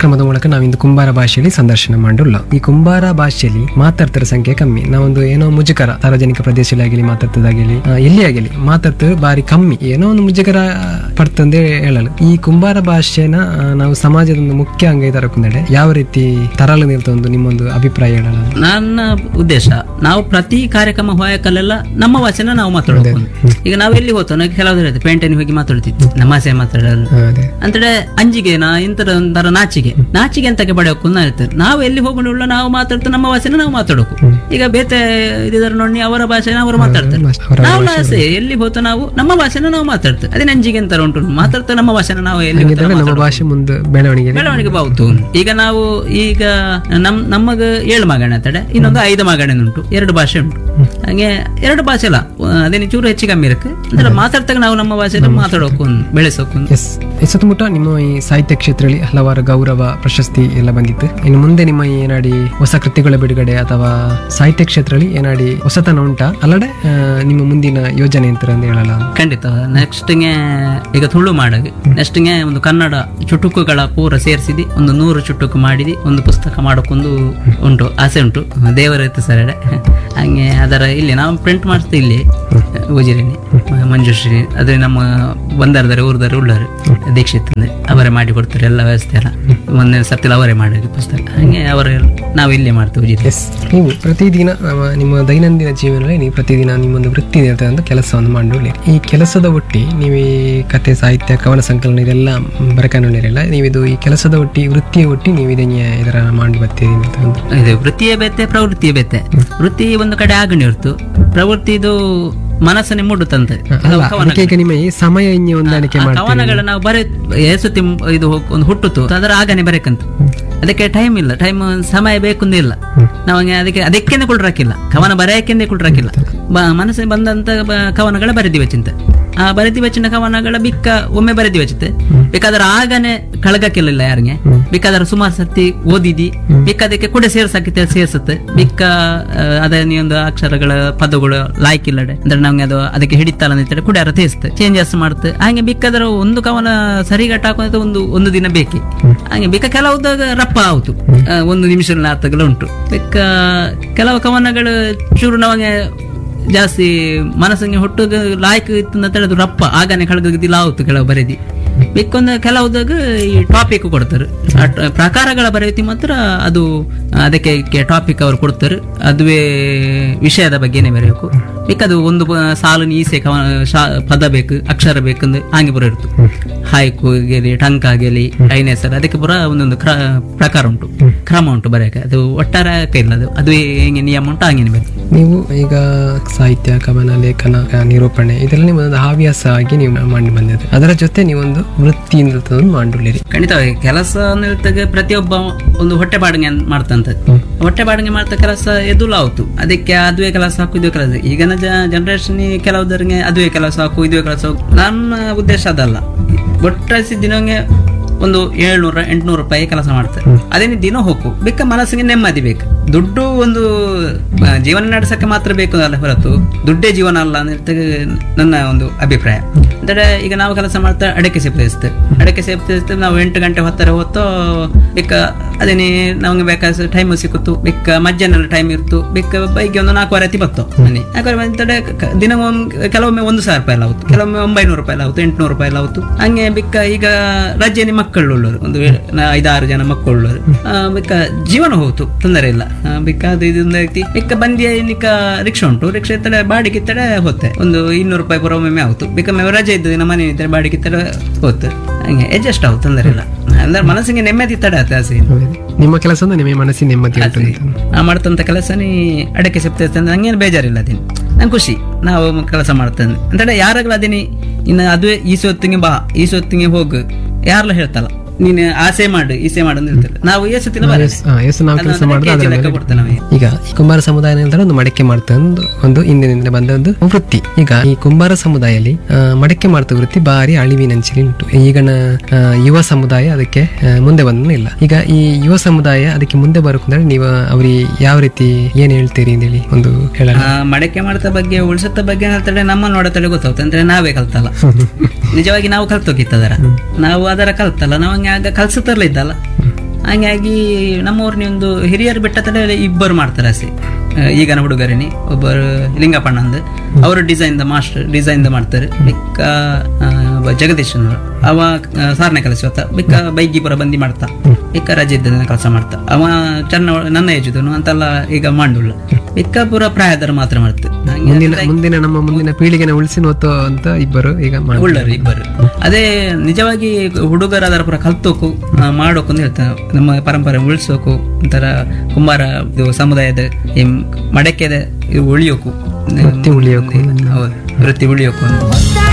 ಕಾರ್ಯಕ್ರಮದ ಮೂಲಕ ನಾವಿಂದು ಕುಂಬಾರ ಭಾಷೆಯಲ್ಲಿ ಸಂದರ್ಶನ ಮಾಡುಲ್ಲ ಈ ಕುಂಬಾರ ಭಾಷೆಯಲ್ಲಿ ಮಾತಾಡ್ತರ ಸಂಖ್ಯೆ ಕಮ್ಮಿ ನಾವೊಂದು ಏನೋ ಮುಜುಗರ ಸಾರ್ವಜನಿಕ ಪ್ರದೇಶದಲ್ಲಿ ಆಗಲಿ ಮಾತಾಡ್ತದಾಗಲಿ ಆ, ಎಲ್ಲಿ ಆಗಲಿ ಮಾತಾಡ್ತದೆ ಬಾರಿ ಕಮ್ಮಿ ಏನೋ ಒಂದು ಮುಜುಗರ ಪಡ್ತಂದೆ ಹೇಳಲು ಈ ಕುಂಬಾರ ಭಾಷೆನ ಆ, ನಾವು ಸಮಾಜದ ಒಂದು ಮುಖ್ಯ ಅಂಗ ತರಕೊಂಡೆ ಯಾವ ರೀತಿ ತರಲು ನಿಲ್ತ ಒಂದು ನಿಮ್ಮೊಂದು ಅಭಿಪ್ರಾಯ ಹೇಳಲ್ಲ ನನ್ನ ಉದ್ದೇಶ ನಾವು ಪ್ರತಿ ಕಾರ್ಯಕ್ರಮ ಹೋಯಕಲ್ಲೆಲ್ಲ ನಮ್ಮ ಭಾಷೆನ ನಾವು ಮಾತಾಡೋದು ಈಗ ನಾವು ಎಲ್ಲಿ ಹೋಗ್ತೋ ನಾವು ಕೆಲವರು ಹೇಳ್ತೀವಿ ಪೇಂಟನಿ ಹೋಗಿ ಮಾತಾಡ್ತಿದ್ವಿ ನಮ್ಮ ಭಾಷೆ ಮಾತಾಡಲ್ಲ ಆ, ಅದೇ ಅಂತೇಳಿ ಅಂಜಿಗೆನ ಇಂತರ ಒಂಥರ ನಾಚಿಗೆ ನಾಚಿಗೆ ಅಂತಕ್ಕೆ ಪಡೆಯೋಕು ನಾ ಹೇಳ್ತೇವೆ ನಾವು ಎಲ್ಲಿ ಹೋಗೋಣ ನಾವು ಮಾತಾಡ್ತಾ ನಮ್ಮ ಭಾಷೆನ ನಾವು ಮಾತಾಡೋಕು ಈಗ ಬೇತೆ ಇದಾರೆ ನೋಡಿ ಅವರ ಭಾಷೆನ ಅವರು ಮಾತಾಡ್ತಾರೆ ಅವರ ನಾವು ಭಾಷೆ ಎಲ್ಲಿ ಹೋಗ್ತಾ ನಾವು ನಮ್ಮ ಭಾಷೆನ ನಾವು ಮಾತಾಡ್ತೇವೆ ಅದೇ ಅಂಜಿಗೆ ಅಂತಾರ ಉಂಟು ಮಾತಾಡ್ತಾ ನಮ್ಮ ಭಾಷೆನ ನಾವು ಎಲ್ಲಿ ಹೋಗ್ತಾ ಹಾಗಿದ್ರೆ ನಮ್ಮ ಭಾಷೆ ಮುಂದೆ ಬೆಳವಣಿಗೆ ಬೆಳವಣಿಗೆ ಬಾವುತು ಈಗ ನಾವು ಈಗ ನಮ್ ನಮಗ ಏಳು ಮಗಣ ಅಂತಡೆ ಇನ್ನೊಂದು ಐದು ಮಗಣ ಉಂಟು ಎರಡು ಭಾಷೆ ಉಂಟು ಹಾಗೆ ಎರಡು ಭಾಷೆ ಅಲ್ಲ ಅದೇನು ಚೂರು ಹೆಚ್ಚು ಕಮ್ಮಿ ಇರಕ್ಕೆ ಅಂದ್ರೆ ಮಾತಾಡ್ತಾಗ ನಾವು ನಮ್ಮ ಭಾಷೆನ ಮಾತಾಡೋಕು ಬೆಳೆಸೋಕು ಎಸ್ ಈ ಸುತ್ತಮುತ್ತ ನಿಮ್ಮ ಈ ಸಾಹಿತ್ಯ ಕ್ಷೇತ್ರದಲ್ಲಿ ಹಲವಾರು ಗೌರವ ಪ್ರಶಸ್ತಿ ಎಲ್ಲ ಬಂದಿತ್ತು ಇನ್ನು ಮುಂದೆ ನಿಮ್ಮ ಈ ಏನಾಡಿ ಹೊಸ ಕೃತಿಗಳ ಬಿಡುಗಡೆ ಅಥವಾ ಸಾಹಿತ್ಯ ಕ್ಷೇತ್ರದಲ್ಲಿ ಏನಾಡಿ ಹೊಸತನ ಉಂಟಾ ಅಲ್ಲದೆ ಆ, ನಿಮ್ಮ ಮುಂದಿನ ಯೋಜನೆ ಅಂತ ಹೇಳಲ್ಲ ಖಂಡಿತ ನೆಕ್ಸ್ಟ್ಗೆ ಈಗ ತುಳು ಮಾಡಗೆ ನೆಕ್ಸ್ಟ್ಗೆ ಒಂದು ಕನ್ನಡ ಚುಟುಕುಗಳ ಪೂರ ಸೇರಿಸಿದಿ ಒಂದು ನೂರು ಚುಟುಕು ಮಾಡಿದಿ ಒಂದು ಪುಸ್ತಕ ಮಾಡೋಕ್ಕೊಂದು ಉಂಟು ಆಸೆ ಉಂಟು ದೇವರ ಇತ್ತು ಸರ್ ಹಂಗೆ ಅದರ ಇಲ್ಲಿ ನಾವು ಪ್ರಿಂಟ್ ಮಾಡಿಸ್ತೀವಿ ಇಲ್ಲಿ ಉಜಿರಿನಿ ಮಂಜುಶ್ರೀ ಅದೇ ನಮ್ಮ ಬಂದಾರದಾರೆ ಊರ್ದಾರೆ ಉಳ್ಳಾರು ದೀಕ್ಷಿತ್ ಅಂದ್ರೆ ಅವರೇ ಮಾಡಿ ಕೊಡ್ತಾರೆ ಎಲ್ಲ ವ್ಯವಸ್ಥೆ ಎಲ್ಲ ಒಂದೇ ಸರ್ತಿಲ್ ಅವರೇ ಮಾಡಿದ್ರು ಪುಸ್ತಕ ಹಂಗೆ ಅವರೇ ನಾವು ಇಲ್ಲೇ ಮಾಡ್ತೀವಿ ಉಜಿರಿ ಎಸ್ ನೀವು ಪ್ರತಿದಿನ ನಮ್ಮ ನಿಮ್ಮ ದೈನಂದಿನ ಜೀವನದಲ್ಲಿ ನೀವು ಪ್ರತಿದಿನ ನಿಮ್ಮೊಂದು ವೃತ್ತಿ ನಿರತಕ್ಕಂಥ ಕೆಲಸವನ್ನು ಮಾಡಿ ಈ ಕೆಲಸದ ಒಟ್ಟಿ ನೀವು ಈ ಕತೆ ಸಾಹಿತ್ಯ ಕವನ ಸಂಕಲನ ಇದೆಲ್ಲ ಬರಕಾನಿರಲ್ಲ ನೀವಿದು ಈ ಕೆಲಸದ ಒಟ್ಟಿ ವೃತ್ತಿಯ ಒಟ್ಟಿ ನೀವು ಇದನ್ನ ಇದರ ಮಾಡಿ ಬರ್ತೀರಿ ಅಂತ ಒಂದು ಇದು ವೃತ್ತಿಯೇ ಬೇತೆ ಪ್ರವೃತ್ತಿಯೇ ಬೇತೆ ವೃತ್ತಿ ಒಂದು ಕಡೆ ಆಗಣಿ ಇರ್ತು ಪ್ರವೃತ್ತಿ ಇದು ಮನಸ್ಸನ್ನೇ ಮೂಡುತ್ತಂತೆ ಅಲ್ಲ ಅದಕ್ಕೆ ಈಗ ನಿಮ್ಮ ಈ ಸಮಯ ಇನ್ನೇ ಹೊಂದಾಣಿಕೆ ಆ ಮಾಡಿ ಕವನಗಳ ನಾವು ಬರೆ ಏಸುತ್ತಿ ಇದು ಹೋಗ್- ಒಂದು ಹುಟ್ಟುತ್ತು ಅದರ ಆಗನೆ ಬರೆಕಂತ ಅದಕ್ಕೆ ಟೈಮ್ ಇಲ್ಲ ಟೈಮ್ ಸಮಯ ಬೇಕಂದೇ ಇಲ್ಲ ನಾವು ಹಂಗೆ ಅದಕ್ಕೆ ಅದಕ್ಕೇನೆ ಕುಳ್ರಾಕಿಲ್ಲ ಕವನ ಬರೆಯಕ್ಕೆಂದೇ ಕುಳ್ರಾಕಿಲ್ಲ ಬ ಮನಸ್ಸಿಗೆ ಬಂದಂತ ಬ- ಕವನಗಳ ಬರೆದಿವೆ ಚಿಂತೆ ಆ ಬರೆದಿವೆ ಚಿನ್ನ ಕವನಗಳ ಬಿಕ್ಕ ಒಮ್ಮೆ ಬರೆದಿವೆ ಚಿಂತೆ ಬೇಕಾದ್ರೆ ಆಗನೆ ಕಳಗಕ್ಕಿಲ್ಲ ಯಾರಿಗೆ ಬೇಕಾದ್ರೆ ಸುಮಾರು ಸರ್ತಿ ಓದಿದಿ ಬಿಕ್ಕ ಅದಕ್ಕೆ ಕೂಡ ಸೇರ್ಸಕ್ಕೆ ಸೇರ್ಸುತ್ತೆ ಬಿಕ್ಕ ಆ, ಅದ ನೀವೊಂದು ಅಕ್ಷರಗಳ ಪದಗಳು ಲಾಯ್ಕಿಲ್ಲಡೆ ಅಂದ್ರೆ ನಮ್ಗೆ ಅದು ಅದಕ್ಕೆ ಹಿಡಿತಲ್ಲ ಅಂತೇಳಿ ಕೂಡ ಅರ್ಥ ಇಸ್ತದೆ ಚೇಂಜಸ್ ಮಾಡುತ್ತೆ ಹಾಗೆ ಬಿಕ್ಕದ್ರ ಒಂದು ಕವನ ಸರಿಗಟ್ಟ ಹಾಕೋದು ಒಂದು ಒಂದು ದಿನ ಬೇಕಿ ಹಾಗೆ ಬಿಕ್ಕ ಕೆಲವುದಾಗ ರಪ್ಪ ಆಯ್ತು ಆ, ಒಂದು ನಿಮಿಷದ ಅರ್ಥಗಳು ಉಂಟು ಬಿಕ್ಕ ಕೆಲವು ಕವನಗಳು ಚೂರು ನಮಗೆ ಜಾಸ್ತಿ ಮನಸ್ಸಿಗೆ ಹುಟ್ಟುಗ ಲಾಯ್ಕ್ ಇತ್ತು ಅಂತ ಹೇಳಿ ಅದು ರಪ್ಪ ಆಗನೆ ಕಳಗದಿಲ್ಲ ಆಯ್ತು ಕೆಲವು ಬರೆದಿ ಬೇಕೊಂದು ಕೆಲವುದಾಗ ಈ ಟಾಪಿಕ್ ಕೊಡ್ತಾರೆ ಆ ಟ- ಪ್ರಕಾರಗಳ ಬರೆಯುತ್ತಿ ಮಾತ್ರ ಅದು ಅದಕ್ಕೆ ಟಾಪಿಕ್ ಅವರು ಕೊಡ್ತಾರೆ ಅದುವೇ ವಿಷಯದ ಬಗ್ಗೆನೇ ಬರೆಯಬೇಕು ಬೇಕದು ಒಂದು ಪ- ಸಾಲು ಈಸೆ ಕವನ ಶಾ- ಪದ ಬೇಕು ಅಕ್ಷರ ಬೇಕಂದ್ರೆ ಹಂಗೆ ಬರೋ ಇರ್ತು ಹಾಯ್ಕು ಗೆಲಿ ಟಂಕ ಗೆಲಿ ಐನೆಸರ್ ಅದಕ್ಕೆ ಪುರ ಒಂದೊಂದು ಕ್ರ ಪ್ರಕಾರ ಉಂಟು ಕ್ರಮ ಉಂಟು ಬರೆಯಕ್ಕೆ ಅದು ಒಟ್ಟಾರೆ ಇಲ್ಲ ಅದು ಅದುವೇ ಹೆಂಗೆ ನಿಯಮ ಉಂಟು ಹಂಗೆ ಬೇಕು ನೀವು ಈಗ ಸಾಹಿತ್ಯ ಕವನ ಲೇಖನ ಆ, ನಿರೂಪಣೆ ಇದೆಲ್ಲ ನಿಮ್ಮೊಂದು ಹವ್ಯಾಸ ಆಗಿ ನೀವು ಮಾಡಿ ಬಂದಿದೆ ಅದರ ಜೊತೆ ನೀವೊಂದು ವೃತ್ತಿ ನಿರತವನ್ನು ಮಾಡಿರಿ ಖಂಡಿತವಾಗಿ ಕೆಲಸ ನಿಲ್ತಾಗ ಪ್ರತಿಯೊಬ್ಬ ಒಂದು ಹೊಟ್ಟೆ ಬಾಡಿಗೆ ಮಾಡ್ತಂತ ಹೊಟ್ಟೆ ಬಾಡಿಗೆ ಮಾಡ್ತಾ ಕೆಲಸ ಎದುಲು ಆಯ್ತು ಅದಕ್ಕೆ ಅದುವೇ ಕೆಲಸ ಹಾಕು ಇದುವೇ ಕೆಲಸ ಈಗಿನ ಜನರೇಷನ್ ಕೆಲವುದರಿಗೆ ಅದುವೇ ಕೆಲಸ ಹಾಕು ಇದುವೇ ಕೆಲಸ ಹಾಕು ನನ್ನ ಉದ್ದೇಶ ಅದಲ್ಲ ಒಟ್ಟಾಸಿ ದಿನಂಗೆ ಒಂದು ಏಳ್ನೂರ ಎಂಟ್ನೂರು ರೂಪಾಯಿ ಕೆಲಸ ಮಾಡ್ತಾರೆ ಅದೇನು ದಿನ ಹೋಗು ಬೇಕ ಮನಸ್ಸಿಗೆ ನೆಮ್ಮದಿ ಬೇಕು ದುಡ್ಡು ಒಂದು ಆ, ಜೀವನ ನಡೆಸಕ್ಕೆ ಮಾತ್ರ ಬೇಕು ಅಲ್ಲ ಹೊರತು ದುಡ್ಡೇ ಜೀವನ ಅಲ್ಲ ಅಂತ ನನ್ನ ಒಂದು ಅಭಿಪ್ರಾಯ ಅಂದ್ರೆ ಈಗ ನಾವು ಕೆಲಸ ಮಾಡ್ತಾ ಅಡಕೆ ಸೇಪ್ತಿಸ್ತೇವೆ ಅಡಕೆ ಸೇಪ್ತಿಸ್ತೇವೆ ನಾವು ಎಂಟು ಗಂಟೆ ಹೊತ್ತರ ಹೊತ್ತು ಬೇಕ ಅದೇನೇ ನಮ್ಗೆ ಬೇಕಾದ ಟೈಮ್ ಸಿಕ್ಕಿತ್ತು ಬೇಕ ಮಧ್ಯಾಹ್ನ ಟೈಮ್ ಇರ್ತು ಬೇಕ ಬೈಗೆ ಒಂದು ನಾಲ್ಕುವರೆ ಹತ್ತಿ ಬತ್ತು ಮನೆ ನಾಲ್ಕುವರೆ ಬಂತಡೆ ದಿನ ಒಂದ್- ಕೆಲವೊಮ್ಮೆ ಒಂದು ಸಾವಿರ ರೂಪಾಯಿ ಎಲ್ಲ ಆಗುತ್ತೆ ಕೆಲವೊಮ್ಮೆ ಒಂಬೈನೂರು ರೂಪಾಯಿ ಎಲ್ಲ ಆಗುತ್ತೆ ಎಂಟ್ನೂರು ರೂಪಾಯಿ ಎಲ್ಲ ಆಗುತ್ತೆ ಹಂಗೆ ಬಿಕ್ಕ ಈಗ ರಜೆನಿ ಮಕ್ಕಳು ಉಳ್ಳವರು ಒಂದು ಏ- ನಾ- ಐದಾರು ಜನ ಮಕ್ಕಳು ಉಳ್ಳವರು ಆ, ಬಿಕ್ಕ ಜೀವನ ಹೋಯ್ತು ತೊಂದರೆ ಇಲ್ಲ ಆ, ಬಿಕ್ಕ ಅದು ಇದೊಂದು ಐತಿ ಬಿಕ್ಕ ಬಂದಿಯ ನಿಕ್ಕ ರಿಕ್ಷಾ ಉಂಟು ರಿಕ್ಷಾ ಇತ್ತಡೆ ಬಾಡಿಗೆ ಇತ್ತಡೆ ಹೋತೆ ಒಂದು ಇನ್ನೂರು ರೂಪಾಯಿ ಬರೋ ಒಮ್ಮೆ ಆಯ್ತು ಬಿಕ್ಕ ಒಮ್ಮೆ ರಜೆ ಇದ್ದು ದಿನ ಮನೆ ಇದ್ದರೆ ಬಾಡಿಗೆ ಇತ್ತಡೆ ಹೋತು ಹಂಗೆ ಅಡ್ಜಸ್ಟ್ ಆಗುತ್ತೆ ತೊಂದರೆ ಇಲ್ಲ ಅಂದ್ರೆ ಮನಸ್ಸಿಗೆ ನೆಮ್ಮದಿ ತಡ ಆಗುತ್ತೆ ಆಸೆ ನಿಮ್ಮ ಕೆಲಸ ಅಂದ್ರೆ ನಿಮ್ಮ ಮನಸ್ಸಿನ ನೆಮ್ಮದಿ ಉಂಟು ಅಂತ. ನಾ ಮಾಡ್ತಂತ ಕೆಲಸನೇ ಅಡಕೆ ಸೆಪ್ತೆ ಅಂದ್ರೆ ಹಂಗೇನು ಬೇಜಾರಿಲ್ಲ ಅದೇನು ನಂಗೆ ಖುಷಿ ನಾವು ಕೆಲಸ ಮಾಡ್ತೇನೆ ಅಂತೇಳಿ ಯಾರಾಗಲೂ ಅದೇನಿ ಇನ್ನು ಅದುವೇ ಈ ಸೊತ್ತಿಗೆ ಬಾ ಈ ಸೊತ್ತಿಗೆ ಹೋಗು ಯಾರಲ್ಲ ಹೇಳ್ತಲ್ಲ ನೀನು ಆಸೆ ಮಾಡು ಈಸೆ ಮಾಡು ಅಂತ ಹೇಳ್ತಾರೆ ನಾವು ಈ ಸೊತ್ತಿನ ಬರ ಎಸ್- ಹಾ, ಎಸ್ ನಾವು ಕೆಲಸ ಮಾಡಿದ್ರೆ ಅದರ ಮೇಲೆ ಕೊಡ್ತೇವೆ ನಾವು ಈಗ ಈ ಕುಂಬಾರ ಸಮುದಾಯ ಅಂದ್ರೆ ಒಂದು ಮಡಕೆ ಮಾಡ್ತಾ ಒಂದು ಒಂದು ಹಿಂದಿನಿಂದ ಬಂದ ಒಂದು ವೃತ್ತಿ ಈಗ ಈ ಕುಂಬಾರ ಸಮುದಾಯದಲ್ಲಿ ಆ, ಮಡಕೆ ಮಾಡ್ತಾ ವೃತ್ತಿ ಬಾರಿ ಅಳಿವಿನಂಚಿನ ಉಂಟು ಈಗಿನ ಆ, ಯುವ ಸಮುದಾಯ ಅದಕ್ಕೆ ಆ, ಮುಂದೆ ಬಂದ ಇಲ್ಲ ಈಗ ಈ ಯುವ ಸಮುದಾಯ ಅದಕ್ಕೆ ಮುಂದೆ ಬರಕಂದ್ರೆ ನೀವು ಅವ್ರಿಗೆ ಯಾವ ರೀತಿ ಏನ್ ಹೇಳ್ತೀರಿ ಅಂತೇಳಿ ಒಂದು ಹೇಳೋಣ ಆ, ಮಡಕೆ ಮಾಡ್ತಾ ಬಗ್ಗೆ ಉಳಿಸತ್ತ ಬಗ್ಗೆ ಹೇಳ್ತಾರೆ ನಮ್ಮ ನೋಡತಡೆ ಗೊತ್ತಾಗುತ್ತೆ ಅಂದ್ರೆ ನಾವೇ ಕಲ್ತಲ್ಲ ನಿಜವಾಗಿ ನಾವು ಕಲ್ತೋಗಿತ್ತದರ ನಾವು ಅದರ ಕಲ್ತಲ್ಲ ನಾವು ಹಂಗೆ ಆಗ ಕಲ್ಸುತ್ತಲ್ಲ ಇದ್ದಲ್ಲ ಹಂಗಾಗಿ ನಮ್ಮೂರಿನ ಒಂದು ಹಿರಿಯರು ಬೆಟ್ಟದಲ್ಲಿ ಇಬ್ಬರು ಮಾಡ್ತಾರೆ ಅಷ್ಟೇ ಆ, ಈಗಿನ ಹುಡುಗರೇನಿ ಒಬ್ಬರು ಲಿಂಗಪ್ಪಣ್ಣ ಅಂದ್ ಅವರು ಡಿಸೈನ್ ದ ಮಾಸ್ಟರ್ ಡಿಸೈನ್ ದ ಮಾಡ್ತಾರೆ ಬಿಕ್ಕ ಆ, ಒಬ್ಬ ಜಗದೀಶ್ ಅನ್ನೋರು. ಅವ ಆ, ಸಾರನೇ ಕಲಿಸುವತ್ತ ಬಿಕ್ಕ ಬೈಗಿ ಪುರ ಬಂದಿ ಮಾಡ್ತಾ ಬಿಕ್ಕ ರಜೆ ಇದ್ದ ಕೆಲಸ ಮಾಡ್ತಾ ಅವ ಚೆನ್ನ ನನ್ನ ಏಜುದನು ಅಂತೆಲ್ಲ ಈಗ ಮಾಡುಲ್ಲ ಬಿಕ್ಕ ಪುರ ಪ್ರಾಯದರ ಮಾತ್ರ ಮಾಡ್ತಾರೆ ಹಂಗೆ ಮುಂದಿನ ಮುಂದಿನ ನಮ್ಮ ಮುಂದಿನ ಪೀಳಿಗೆನ ಉಳಿಸಿ ನೋತೋ ಅಂತ ಇಬ್ಬರು ಈಗ ಮಾಡ್ತಾರೆ. ಉಳ್ಳರು ಇಬ್ಬರು ಅದೇ ನಿಜವಾಗಿ ಹುಡುಗರ ಅದರ ಪುರ ಕಲ್ತೋಕು ಆ, ಮಾಡೋಕು ಅಂತ ಹೇಳ್ತಾರೆ ನಮ್ಮ ಪರಂಪರೆ ಉಳಿಸೋಕು ಒಂಥರ ಕುಂಬಾರ ಇದು ಸಮುದಾಯದ ಈ ಮಡಕೆದ ಇದು ಉಳಿಯೋಕು ವೃತ್ತಿ ಉಳಿಯೋಕು. ಹೌದು ವೃತ್ತಿ ಉಳಿಯೋಕು ಅಂತ ಮುತ್ತಾಡ